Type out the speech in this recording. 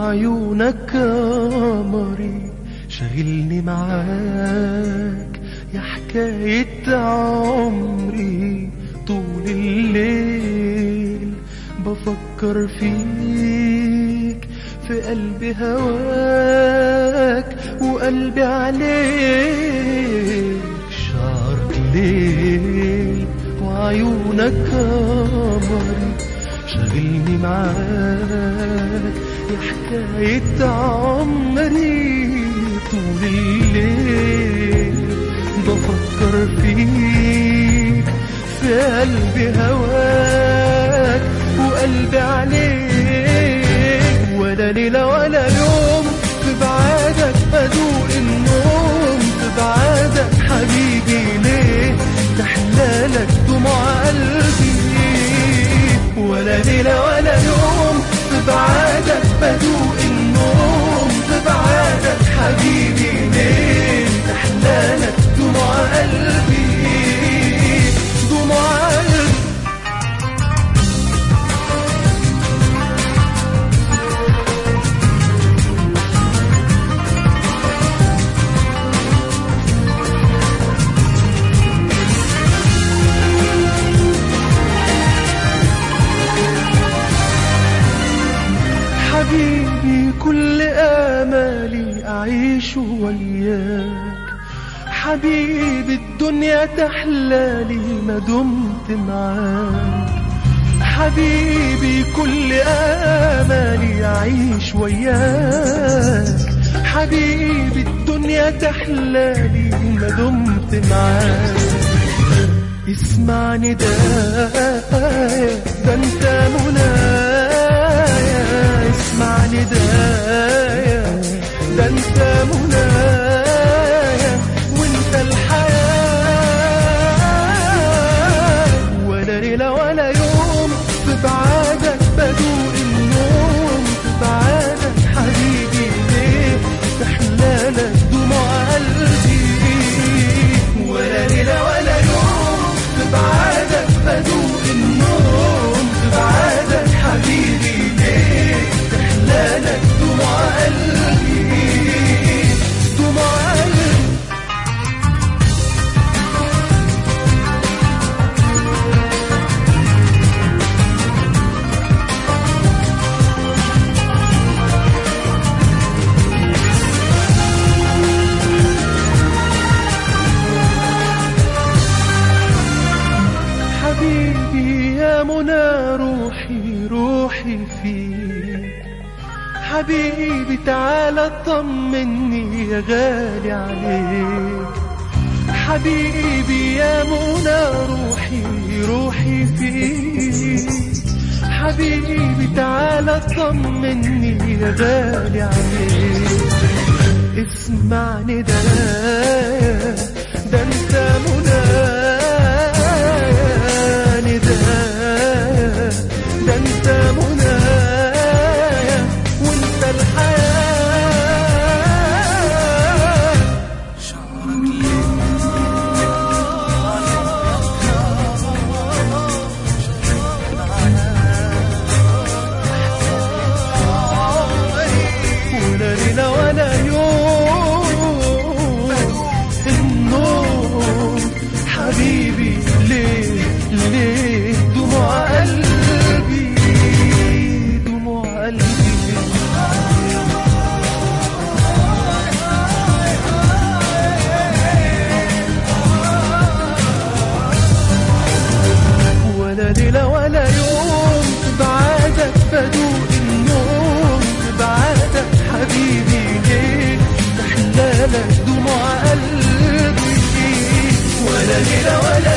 وعيونك قمري شاغلني معاك يا حكاية عمري طول الليل بفكر فيك في قلبي هواك وقلبي عليك شعرك ليل وعيونك قمري شاغلني معاك يا حكاية عمري طول الليل بفكر فيك في قلبي هواك وقلبي عليك ولا ليلة ولا يوم في بعادك بدوق النوم في بعادك حبيبي ليه تحلالك دموع قلبي ولا ليلة ولا يوم في بعادك بدوق النوم في بعادك حبيبي ليه تحلالك دموع قلبي دموع قلبي حبيبي كل آمالي أعيش وياك حبيبي الدنيا تحلالي ما دمت معاك حبيبي كل آمالي أعيش وياك حبيبي الدنيا تحلالي ما دمت معاك اسمعني ده ده انت منايا اسمعني ده ده انت منايا وانت الحياة ولا ليلة ولا يوم في بعادك بدوق النوم في بعادك حبيبي ليه تحلالك دموع قلبي ولا ليلة ولا يوم في بعادك بدوق النوم في بعادك حبيبي ليه تحلالك دموع قلبي دموع قلبي حبيبي يا منى روحي روحي فيك حبيبي تعالى طمني يا غالي عليك حبيبي يا منى روحي روحي فيك حبيبي تعالى طمني يا غالي عليك اسمعني ده ده انت مناني ده ده انت منايا وانت الحياة ولا ليلة ولا يوم النوم حبيبي ليه ليه دموع قلبي دموع قلبي ولا ليلة ولا يوم بعدك بدوق النوم بعدك حبيبي ليه تحلالك دموع قلبي ولا ليلة ولا